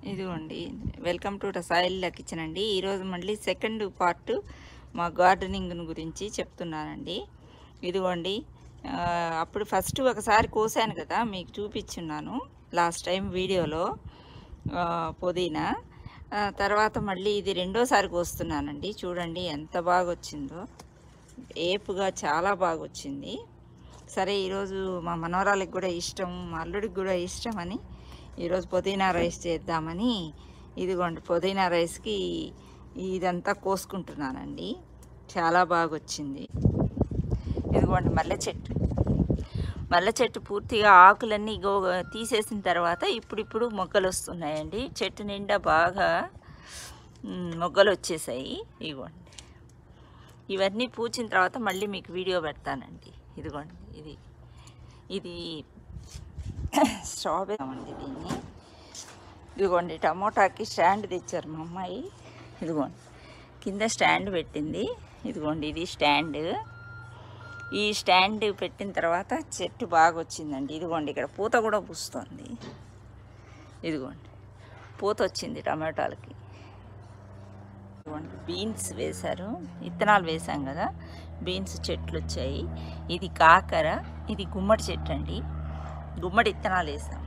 ఇదిగోండి welcome to రసాయిల్ kitchen అండి ఈరోజు మళ్ళీ సెకండ్ పార్ట్ మా గార్డెనింగ్ గురించి చెప్తున్నానండి ఇదిగోండి ఆ, అప్పుడు ఫస్ట్ ఒకసారి కోసాను కదా మీకు చూపించున్నాను లాస్ట్ టైం వీడియోలో ఆ, పుదీనా ఆ, తర్వాత మళ్ళీ ఇది రెండోసారి కోస్తున్నానండి చూడండి ఎంత బాగా వచ్చిందో ఏపుగా చాలా బాగా వచ్చింది సరే ఈరోజు మా మనవరాలకి కూడా ఇష్టం మా అల్లుడికి కూడా ఇష్టం అని ఈరోజు పుదీనా రైస్ చేద్దామని ఇదిగోండి పుదీనా రైస్కి ఇదంతా కోసుకుంటున్నానండి చాలా బాగా వచ్చింది ఇదిగోండి మల్లె చెట్టు మల్లె చెట్టు పూర్తిగా ఆకులన్నీ గో తీసేసిన తర్వాత ఇప్పుడిప్పుడు మొగ్గలు వస్తున్నాయండి చెట్టు నిండా బాగా మ్, మొగ్గలు వచ్చేసాయి ఇదిగోండి ఇవన్నీ పూచిన తర్వాత మళ్ళీ మీకు వీడియో పెడతానండి ఇదిగోండి ఇది ఇది స్ట్రాబెరీ అండి దీన్ని ఇదిగోండి టమోటాకి స్టాండ్ తెచ్చారు మా అమ్మాయి ఇదిగోండి కింద స్టాండ్ పెట్టింది ఇదిగోండి ఇది స్టాండ్ ఈ స్టాండ్ పెట్టిన తర్వాత చెట్టు బాగా వచ్చిందండి ఇదిగోండి ఇక్కడ పూత కూడా పూస్తుంది ఇదిగోండి పూత వచ్చింది టమాటాలకి ఇదిగోండి బీన్స్ వేశారు విత్తనాలు వేసాం కదా బీన్స్ చెట్లు వచ్చాయి ఇది కాకర ఇది గుమ్మడి చెట్టు అండి గుమ్మడి విత్తనాలు వేసాము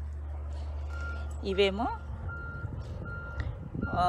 ఇవేమో ఆ,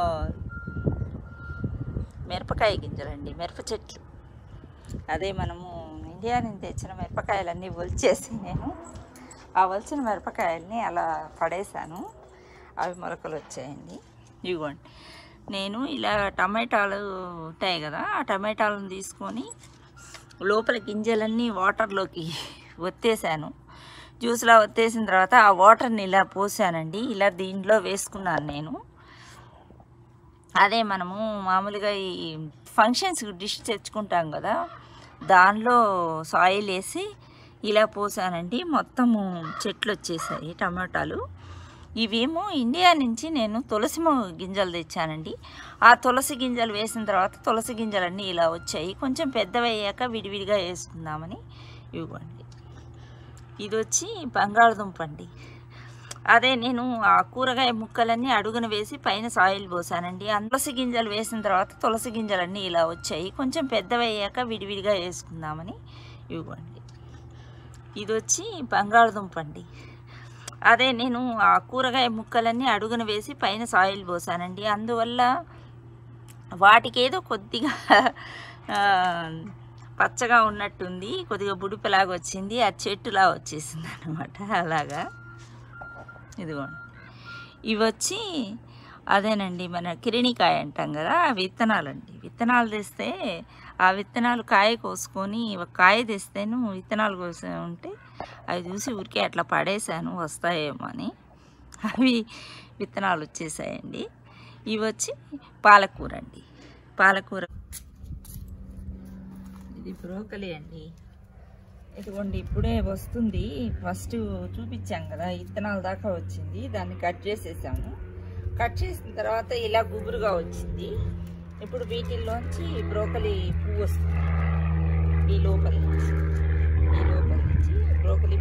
మిరపకాయ గింజలండి మిరప చెట్లు అదే మనము ఇండియా నుంచి తెచ్చిన మిరపకాయలన్నీ ఒలిచేసి నేను ఆ ఒలిచిన మిరపకాయల్ని అలా పడేశాను అవి మొలకలు వచ్చాయండి ఇవ్వండి నేను ఇలా టమాటాలు ఉంటాయి కదా ఆ టమాటాలను తీసుకొని లోపల గింజలన్నీ వాటర్లోకి ఒత్తేసాను జ్యూస్లా ఒత్తేసిన తర్వాత ఆ వాటర్ని ఇలా పోసానండి ఇలా దీంట్లో వేసుకున్నాను నేను అదే మనము మామూలుగా ఈ ఫంక్షన్స్కి డిష్ తెచ్చుకుంటాం కదా దానిలో సాయిల్ వేసి ఇలా పోసానండి మొత్తము చెట్లు వచ్చేసాయి టమాటాలు ఇవేమో ఇండియా నుంచి నేను తులసి మొ- గింజలు తెచ్చానండి ఆ తులసి గింజలు వేసిన తర్వాత తులసి గింజలన్నీ ఇలా వచ్చాయి కొంచెం పెద్దవయ్యాక విడివిడిగా వేసుకుందామని ఇవ్వండి ఇది వచ్చి బంగాళదుంప అండి అదే నేను ఆ కూరగాయ ముక్కలన్నీ అడుగున వేసి పైన సాయిల్ పోసానండి ఆ తులసి గింజలు వేసిన తర్వాత తులసి గింజలన్నీ ఇలా వచ్చాయి కొంచెం పెద్దవయ్యాక విడివిడిగా వేసుకుందామని ఇవ్వండి ఇది వచ్చి బంగాళదుంప అండి అదే నేను ఆ కూరగాయ ముక్కలన్నీ అడుగున వేసి పైన సాయిల్ పోసానండి అందువల్ల వాటికి ఏదో కొద్దిగా ఆ, పచ్చగా ఉన్నట్టుంది కొద్దిగా బుడిపలాగా వచ్చింది ఆ చెట్టులా వచ్చేసింది అనమాట అలాగా ఇదిగోండి ఇవి వచ్చి అదేనండి మన కిరిణికాయ అంటాం కదా ఆ విత్తనాలండి విత్తనాలు తెస్తే ఆ విత్తనాలు కాయ కోసుకొని ఒక కాయ తెస్తేను విత్తనాలు కోసి ఉంటే అవి చూసి ఊరికే అట్లా పడేసాను వస్తాయేమో అని అవి విత్తనాలు వచ్చేసాయండి ఇవి వచ్చి పాలకూర అండి పాలకూర ఇది బ్రోకలీ అండి ఇదిగోండి ఇప్పుడే వస్తుంది ఫస్ట్ చూపించాం కదా ఇత్తనాల దాకా వచ్చింది దాన్ని కట్ చేసేసాము కట్ చేసిన తర్వాత ఇలా గుబురుగా వచ్చింది ఇప్పుడు వీటిల్లోంచి బ్రోకలీ పువ్వు వస్తుంది ఈ లోపల నుంచి ఈ లోపల నుంచి బ్రోకలీ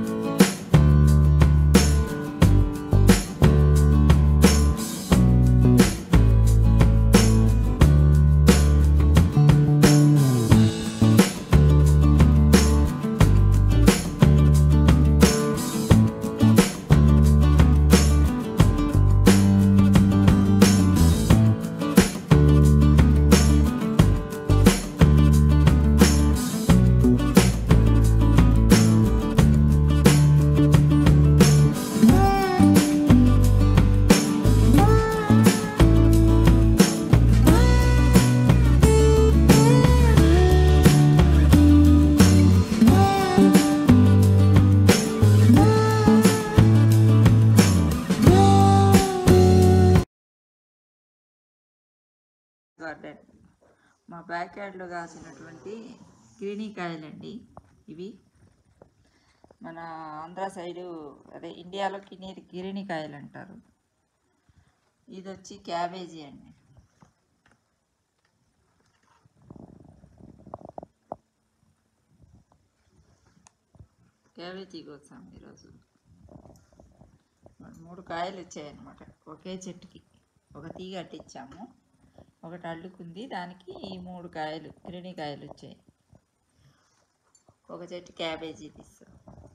గార్డెన్ మా బ్యాక్ యార్డ్లో కాసినటువంటి కిరీనీకాయలండి ఇవి మన ఆంధ్ర సైడు అదే ఇండియాలో కినేది కిరీనీకాయలు అంటారు ఇది వచ్చి క్యాబేజీ అండి క్యాబేజీ కోసాం ఈరోజు మూడు కాయలు వచ్చాయన్నమాట ఒకే చెట్టుకి ఒక తీగ అట్టించాము ఒకటి అల్లుకుంది దానికి ఈ మూడు కాయలు కాయలు వచ్చాయి ఒక చెట్టు క్యాబేజీ తీస్తాం